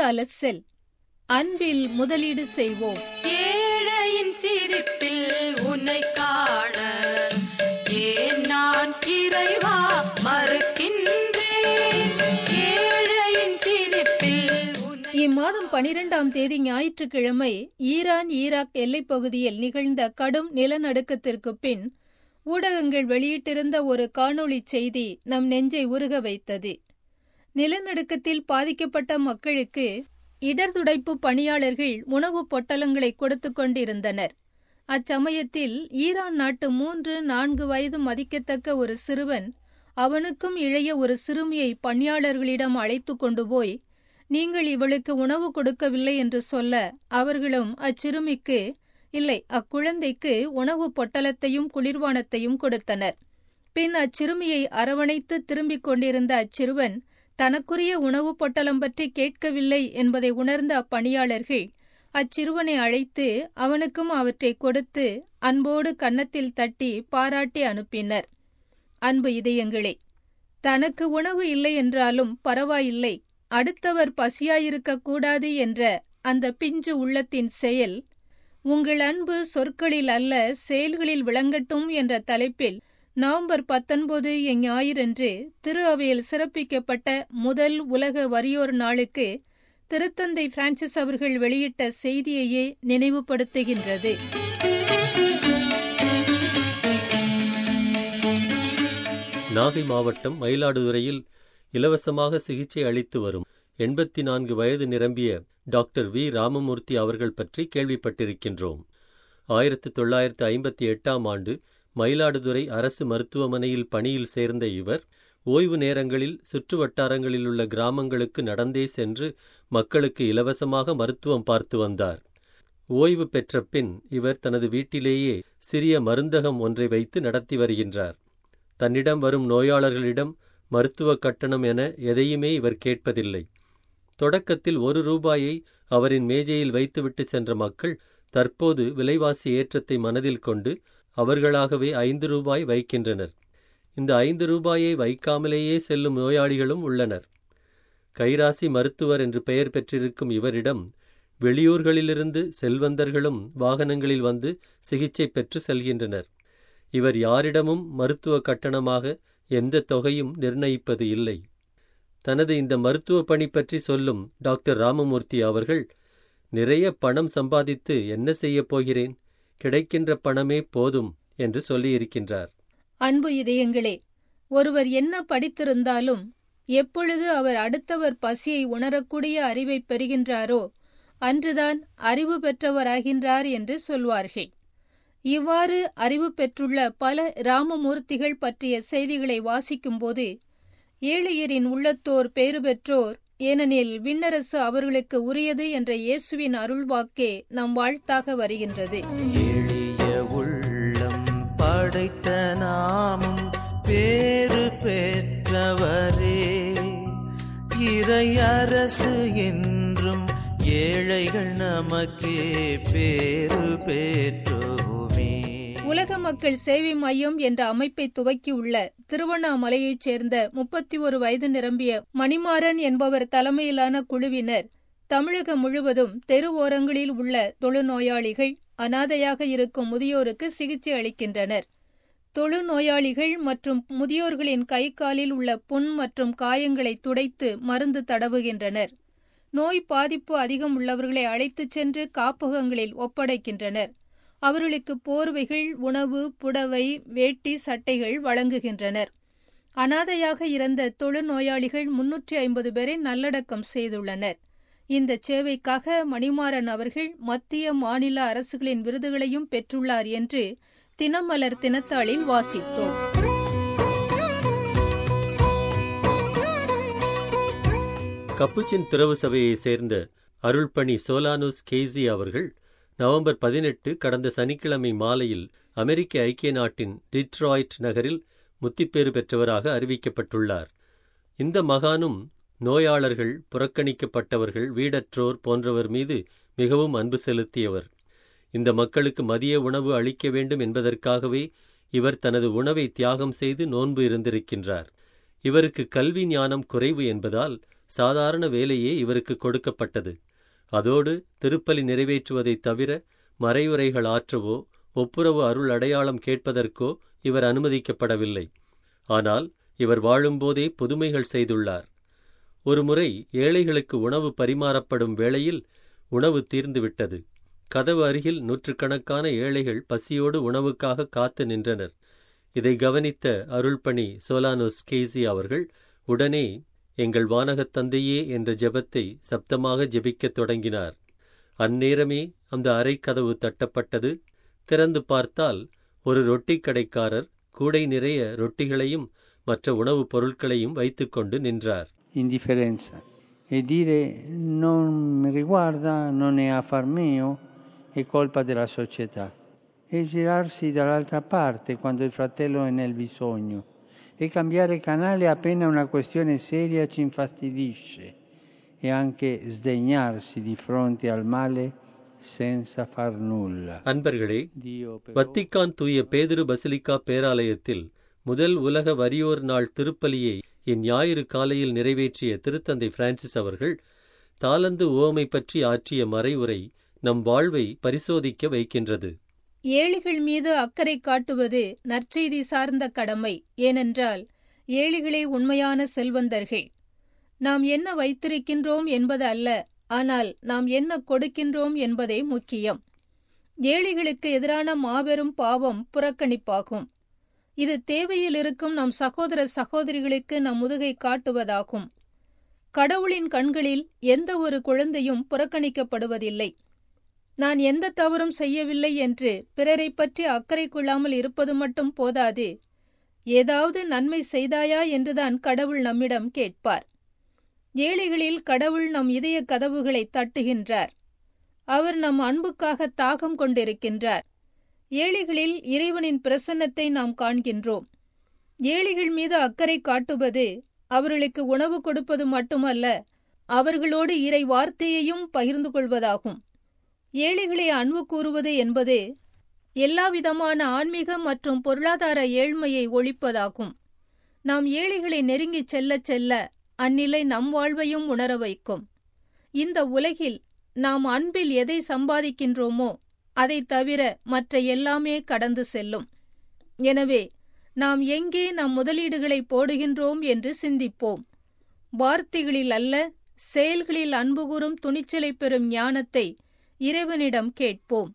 அலசல் அன்பில் முதலீடு செய்வோம் ஏழையின் சிரிப்பில் உன்னை காண ஏன் நான் இறைவா மறுக்கின்றேன் ஏழையின் சிரிப்பில் உன்னை இம்மாதம் பனிரெண்டாம் தேதி ஞாயிற்றுக்கிழமை ஈரான் ஈராக் எல்லைப் பகுதியில் நிகழ்ந்த கடும் நிலநடுக்கத்திற்கு பின் ஊடகங்கள் வெளியிட்டிருந்த ஒரு காணொளி செய்தி நம் நெஞ்சை உருக வைத்தது நிலநடுக்கத்தில் பாதிக்கப்பட்ட மக்களுக்கு இடர்துடைப்பு பணியாளர்கள் உணவுப் பொட்டலங்களை கொடுத்துக் கொண்டிருந்தனர் அச்சமயத்தில் ஈரான் நாட்டு மூன்று நான்கு வயது மதிக்கத்தக்க ஒரு சிறுவன் அவனுக்கும் இளைய ஒரு சிறுமியை பணியாளர்களிடம் அழைத்து கொண்டு போய் நீங்கள் இவளுக்கு உணவு கொடுக்கவில்லை என்று சொல்ல அவர்களும் அச்சிறுமிக்கு இல்லை அக்குழந்தைக்கு உணவு பொட்டலத்தையும் குளிர்பானத்தையும் கொடுத்தனர் பின் அச்சிறுமியை அரவணைத்து திரும்பிக் கொண்டிருந்த அச்சிறுவன் தனக்குரிய உணவு பொட்டலம் பற்றி கேட்கவில்லை என்பதை உணர்ந்த அப்பணியாளர்கள் அச்சிறுவனை அழைத்து அவனுக்கும் அவற்றை கொடுத்து அன்போடு கன்னத்தில் தட்டி பாராட்டி அனுப்பினர் அன்பு இதயங்களே தனக்கு உணவு இல்லை என்றாலும் பரவாயில்லை அடுத்தவர் பசியாயிருக்கக் கூடாது என்ற அந்த பிஞ்சு உள்ளத்தின் செயல் உங்கள் அன்பு சொற்களில் அல்ல செயல்களில் விளங்கட்டும் என்ற தலைப்பில் நவம்பர் பத்தொன்பது ஞாயிறன்று திரு அவையில் சிறப்பிக்கப்பட்ட முதல் உலக வறியோர் நாளுக்கு திருத்தந்தை பிரான்சிஸ் அவர்கள் வெளியிட்ட செய்தியையே நினைவுபடுத்துகின்றது நாகை மாவட்டம் மயிலாடுதுறையில் இலவசமாக சிகிச்சை அளித்து வரும் எண்பத்தி நான்கு வயது நிரம்பிய டாக்டர் வி ராமமூர்த்தி அவர்கள் பற்றி கேள்விப்பட்டிருக்கின்றோம் ஆயிரத்து தொள்ளாயிரத்து ஐம்பத்தி எட்டாம் ஆண்டு மயிலாடுதுறை அரசு மருத்துவமனையில் பணியில் சேர்ந்த இவர் ஓய்வு நேரங்களில் சுற்று வட்டாரங்களில் உள்ள கிராமங்களுக்கு நடந்தே சென்று மக்களுக்கு இலவசமாக மருத்துவம் பார்த்து வந்தார் ஓய்வு பெற்ற பின் இவர் தனது வீட்டிலேயே சிறிய மருந்தகம் ஒன்றை வைத்து நடத்தி வருகின்றார் தன்னிடம் வரும் நோயாளர்களிடம் மருத்துவ கட்டணம் என எதையுமே இவர் கேட்பதில்லை தொடக்கத்தில் ஒரு ரூபாயை அவரின் மேஜையில் வைத்துவிட்டு சென்ற மக்கள் தற்போது விலைவாசி ஏற்றத்தை மனதில் கொண்டு அவர்களாகவே ஐந்து ரூபாய் வைக்கின்றனர் இந்த ஐந்து ரூபாயை வைக்காமலேயே செல்லும் நோயாளிகளும் உள்ளனர் கைராசி மருத்துவர் என்று பெயர் பெற்றிருக்கும் இவரிடம் வெளியூர்களிலிருந்து செல்வந்தர்களும் வாகனங்களில் வந்து சிகிச்சை பெற்று செல்கின்றனர் இவர் யாரிடமும் மருத்துவ கட்டணமாக எந்த தொகையும் நிர்ணயிப்பது இல்லை தனது இந்த மருத்துவ பணி பற்றி சொல்லும் டாக்டர் ராமமூர்த்தி அவர்கள் நிறைய பணம் சம்பாதித்து என்ன செய்யப் போகிறேன் கிடைக்கின்ற பணமே போதும் என்று சொல்லியிருக்கின்றார் அன்பு இதயங்களே ஒருவர் என்ன படித்திருந்தாலும் எப்பொழுது அவர் அடுத்தவர் பசியை உணரக்கூடிய அறிவை பெறுகின்றாரோ அன்றுதான் அறிவு பெற்றவராகின்றார் என்று சொல்வார்கள் இவ்வாறு அறிவு பெற்றுள்ள பல ராமமூர்த்திகள் பற்றிய செய்திகளை வாசிக்கும்போது ஏழையரின் உள்ளத்தோர் பேறு பெற்றோர் ஏனெனில் விண்ணரசு அவர்களுக்கு உரியது என்ற இயேசுவின் அருள்வாக்கே நம் வாழ்த்தாக வருகின்றது எளிய உள்ளம் படைத்த நாமும் பேறு பெற்றவரே இறை அரசு என்றும் ஏழைகள் நமக்கே பேறு பெற்றோமே உலக மக்கள் சேவை மையம் என்ற அமைப்பை துவக்கியுள்ள திருவண்ணாமலையைச் சேர்ந்த முப்பத்தி ஒரு வயது நிரம்பிய மணிமாறன் என்பவர் தலைமையிலான குழுவினர் தமிழகம் முழுவதும் தெரு ஓரங்களில் உள்ள தொழுநோயாளிகள் அனாதையாக இருக்கும் முதியோருக்கு சிகிச்சை அளிக்கின்றனர் தொழுநோயாளிகள் மற்றும் முதியோர்களின் கை காலில் உள்ள புண் மற்றும் காயங்களை துடைத்து மருந்து தடவுகின்றனர் நோய் பாதிப்பு அதிகம் உள்ளவர்களை அழைத்துச் சென்று காப்பகங்களில் ஒப்படைக்கின்றனர் அவர்களுக்கு போர்வைகள் உணவு புடவை வேட்டி சட்டைகள் வழங்குகின்றனர் அனாதையாக இறந்த தொழுநோயாளிகள் முன்னூற்றி ஐம்பது பேரை நல்லடக்கம் செய்துள்ளனர் இந்த சேவைக்காக மணிமாறன் அவர்கள் மத்திய மாநில அரசுகளின் விருதுகளையும் பெற்றுள்ளார் என்று தினமலர் தினத்தாளில் வாசித்தோம் கப்புச்சின் துறவு சபையைச் சேர்ந்த அருள்பணி சோலானுஸ் கேசி அவர்கள் நவம்பர் பதினெட்டு கடந்த சனிக்கிழமை மாலையில் அமெரிக்க ஐக்கிய நாட்டின் டிட்ராய்ட் நகரில் முத்திப்பேறு பெற்றவராக அறிவிக்கப்பட்டுள்ளார் இந்த மகானும் நோயாளர்கள் புறக்கணிக்கப்பட்டவர்கள் வீடற்றோர் போன்றவர் மீது மிகவும் அன்பு செலுத்தியவர் இந்த மக்களுக்கு மதிய உணவு அளிக்க வேண்டும் என்பதற்காகவே இவர் தனது உணவை தியாகம் செய்து நோன்பு இருந்திருக்கின்றார் இவருக்கு கல்வி ஞானம் குறைவு என்பதால் சாதாரண வேலையே இவருக்கு கொடுக்கப்பட்டது அதோடு திருப்பலி நிறைவேற்றுவதைத் தவிர மறையுரைகள் ஆற்றவோ ஒப்புரவு அருள் அடையாளம் கேட்பதற்கோ இவர் அனுமதிக்கப்படவில்லை ஆனால் இவர் வாழும்போதே புதுமைகள் செய்துள்ளார் ஒருமுறை ஏழைகளுக்கு உணவு பரிமாறப்படும் வேளையில் உணவு தீர்ந்துவிட்டது கதவு அருகில் நூற்றுக்கணக்கான ஏழைகள் பசியோடு உணவுக்காக காத்து நின்றனர் இதை கவனித்த அருள்பணி சோலானோஸ் கேசி அவர்கள் உடனே எங்கள் வானகத் தந்தையே என்ற ஜெபத்தை சப்தமாக ஜெபிக்கத் தொடங்கினார் அந்நேரமே அந்த அறைக்கதவு தட்டப்பட்டது திறந்து பார்த்தால் ஒரு ரொட்டிக் கடைக்காரர் கூடை நிறைய ரொட்டிகளையும் மற்ற உணவுப் பொருட்களையும் வைத்துக்கொண்டு நின்றார் indifferenza e dire non mi riguarda, non è affar mio, è colpa della società. E girarsi dall'altra parte quando il fratello è nel bisogno e cambiare canale appena una questione seria ci infastidisce e anche sdegnarsi di fronte al male senza far nulla. அன்பர்களே Dio però வத்திக்கான் தூய பேதுரு basilica பேராலயத்தில் முதல் உலக வறியோர் நாள் திருப்பலியை இந்ஞாயிறு காலையில் நிறைவேற்றிய திருத்தந்தை பிரான்சிஸ் அவர்கள் தாளந்து உவமை பற்றி ஆற்றிய மறைவுரை நம் வாழ்வை பரிசோதிக்க வைக்கின்றது ஏழைகள் மீது அக்கறை காட்டுவது நற்செய்தி சார்ந்த கடமை ஏனென்றால் ஏழைகளே உண்மையான செல்வந்தர்கள் நாம் என்ன வைத்திருக்கின்றோம் என்பது அல்ல ஆனால் நாம் என்ன கொடுக்கின்றோம் என்பதே முக்கியம் ஏழைகளுக்கு எதிரான மாபெரும் பாவம் புறக்கணிப்பாகும் இது தேவையில் இருக்கும் நம் சகோதர சகோதரிகளுக்கு நம் முதுகை காட்டுவதாகும் கடவுளின் கண்களில் எந்த ஒரு குழந்தையும் புறக்கணிக்கப்படுவதில்லை நான் எந்த தவறும் செய்யவில்லை என்று பிறரை பற்றி அக்கறை கொள்ளாமல் இருப்பது மட்டும் போதாது ஏதாவது நன்மை செய்தாயா என்றுதான் கடவுள் நம்மிடம் கேட்பார் ஏழைகளில் கடவுள் நம் இதய கதவுகளை தட்டுகின்றார் அவர் நம் அன்புக்காக தாகம் கொண்டிருக்கின்றார் ஏழைகளில் இறைவனின் பிரசன்னத்தை நாம் காண்கின்றோம் ஏழைகள் மீது அக்கறை காட்டுவது அவர்களுக்கு உணவு கொடுப்பது மட்டுமல்ல அவர்களோடு இறை வார்த்தையையும் பகிர்ந்து கொள்வதாகும் ஏழைகளை அன்பு கூறுவது என்பது எல்லாவிதமான ஆன்மீக மற்றும் பொருளாதார ஏழ்மையை ஒழிப்பதாகும் நாம் ஏழைகளை நெருங்கிச் செல்லச் செல்ல அந்நிலை நம் வாழ்வையும் உணர வைக்கும் இந்த உலகில் நாம் அன்பில் எதை சம்பாதிக்கின்றோமோ அதை தவிர மற்ற எல்லாமே கடந்து செல்லும் எனவே நாம் எங்கே நம் முதலீடுகளை போடுகின்றோம் என்று சிந்திப்போம் வார்த்தைகளில் அல்ல செயல்களில் அன்பு கூறும் துணிச்சலை பெறும் ஞானத்தை இறைவனிடம் கேட்போம்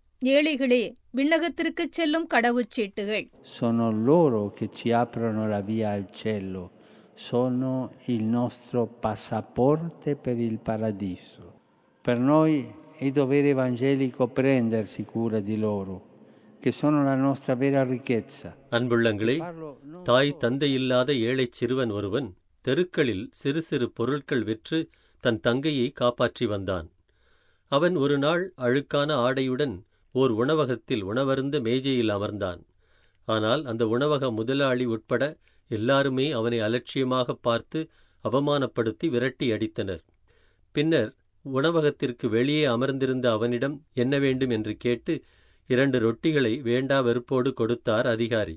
ஏழைகளே விண்ணகத்திற்குச் செல்லும் கடவுச்சீட்டுகள் sono loro che ci aprono la via al cielo, sono il nostro passaporto per il paradiso. Per noi è dovere evangelico prendersi cura di loro, che sono la nostra vera ricchezza. அன்புள்ளங்களே Parlo non தாய் solo தந்தை இல்லாத ஏழைச் சிறுவன் ஒருவன் தெருக்களில் சிறு சிறு பொருட்கள் விற்று தன் தங்கையை காப்பாற்றி வந்தான் அவன் ஒரு நாள் அழுக்கான ஆடையுடன் ஓர் உணவகத்தில் உணவருந்த மேஜையில் அமர்ந்தான் ஆனால் அந்த உணவக முதலாளி உட்பட எல்லாருமே அவனை அலட்சியமாக பார்த்து அவமானப்படுத்தி விரட்டி அடித்தனர் பின்னர் உணவகத்திற்கு வெளியே அமர்ந்திருந்த அவனிடம் என்ன வேண்டும் என்று கேட்டு இரண்டு ரொட்டிகளை வேண்டா வெறுப்போடு கொடுத்தார் அதிகாரி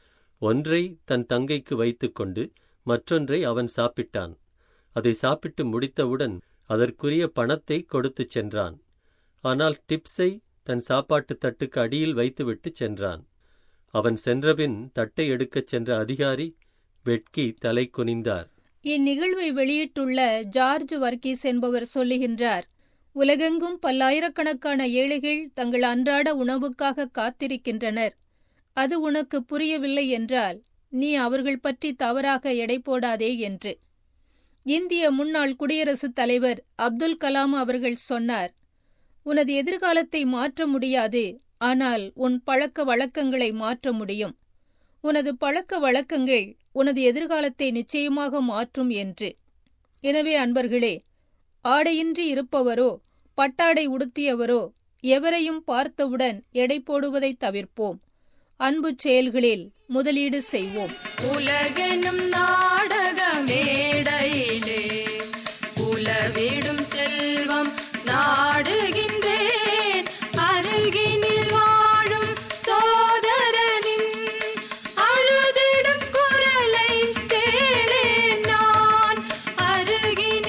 ஒன்றை தன் தங்கைக்கு வைத்துக்கொண்டு மற்றொன்றை அவன் சாப்பிட்டான் அதை சாப்பிட்டு முடித்தவுடன் அதற்குரிய பணத்தை கொடுத்துச் சென்றான் ஆனால் டிப்ஸை தன் சாப்பாட்டுத் தட்டுக்கு அடியில் வைத்துவிட்டு சென்றான் அவன் சென்றபின் தட்டை எடுக்கச் சென்ற அதிகாரி வெட்கி தலை குனிந்தார் இந்நிகழ்வை வெளியிட்டுள்ள ஜார்ஜ் வர்கீஸ் என்பவர் சொல்லுகின்றார் உலகெங்கும் பல்லாயிரக்கணக்கான ஏழைகள் தங்கள் அன்றாட உணவுக்காக காத்திருக்கின்றனர் அது உனக்கு புரியவில்லை என்றால் நீ அவர்கள் பற்றி தவறாக எடை போடாதே என்று இந்திய முன்னாள் குடியரசுத் தலைவர் அப்துல் கலாம் அவர்கள் சொன்னார் உனது எதிர்காலத்தை மாற்ற முடியாது ஆனால் உன் பழக்க வழக்கங்களை மாற்ற முடியும் உனது பழக்க வழக்கங்கள் உனது எதிர்காலத்தை நிச்சயமாக மாற்றும் என்று எனவே அன்பர்களே ஆடையின்றி இருப்பவரோ பட்டாடை உடுத்தியவரோ எவரையும் பார்த்தவுடன் எடை போடுவதை தவிர்ப்போம் அன்பு செயல்களில் முதலீடு செய்வோம் உலகெனும் நாடக மேடையிலே உலவிடும் செல்வம் நாடுகின்றேன் அருகினில் வாழும் சோதரனின் அழுதிடும் குரலை கேளேன் நான் அருகினில்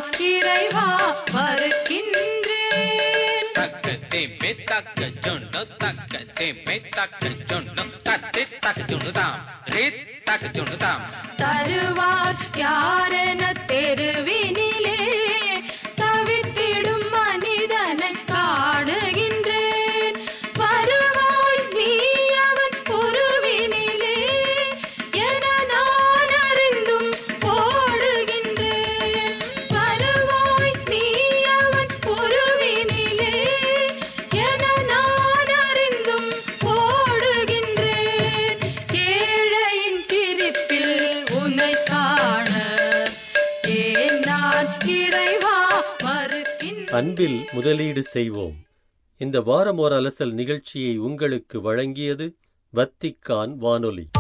இறைவா மறுக்கின்றேன் தக்க தேமே தக்க ஜொன்னு தக்க தேமே தக்க ஜொன்னு தத்தி தக்க ஜொன்னு தாம் ரே தக்க ஜொன்னு தாம் தருவார் யாரென தெருவினிலே தவித்திடும் மனிதனை காணுகின்றேன் வருவாய் நீ அவன் உருவினிலே என நான் அறிந்தும் ஓடுகின்றேன் வருவாய் நீ அவன் உருவினிலே என நான் அறிந்தும் ஓடுகின்றேன் ஏழையின் சிரிப்பில் உன்னை காண ஏன் நான் இறைவா மறுக்கின்றேன் அன்பில் முதலீடு செய்வோம் இந்த வாரம் ஓர் அலசல் நிகழ்ச்சியை உங்களுக்கு வழங்கியது வத்திக்கான் வானொலி